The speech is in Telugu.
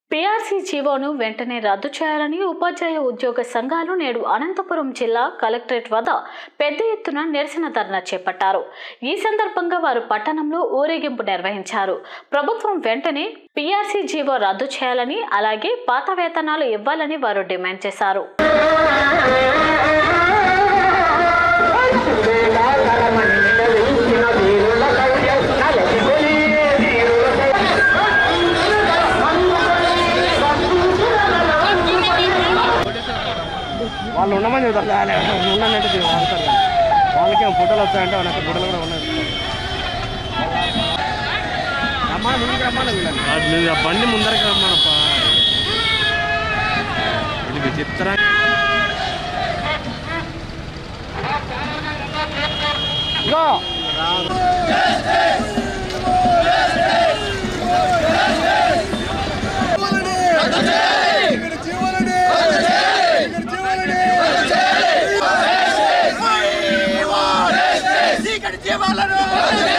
పీఆర్సీ జీవోను వెంటనే రద్దు చేయాలని ఉపాధ్యాయ ఉద్యోగ సంఘాలు నేడు అనంతపురం జిల్లా కలెక్టరేట్ వద్ద పెద్ద ఎత్తున నిరసన ధర్నా చేపట్టారు ఈ సందర్భంగా వారు పట్టణంలో ఊరేగింపు నిర్వహించారు ప్రభుత్వం వెంటనే పీఆర్సీ జీవో రద్దు చేయాలని అలాగే పాత వేతనాలు ఇవ్వాలని వారు డిమాండ్ చేశారు వాళ్ళు ఉండమని చెబుతారు కానీ ఉండనంటే ఇది వాడతారు కానీ. వాళ్ళకి ఏమో ఫోటోలు వస్తాయంటే వాళ్ళకి ఫోటోలు కూడా ఉన్నాయి రమ్మని ముందుకు రమ్మని వీళ్ళని అది నువ్వు ఆ బండి ముందరకి రమ్మనప్పా ఇది విచిత్ర ఇగో ఇక్కడ జీవాలని ఇక్కడ జీవాలని ఇక్కడ జీవాలను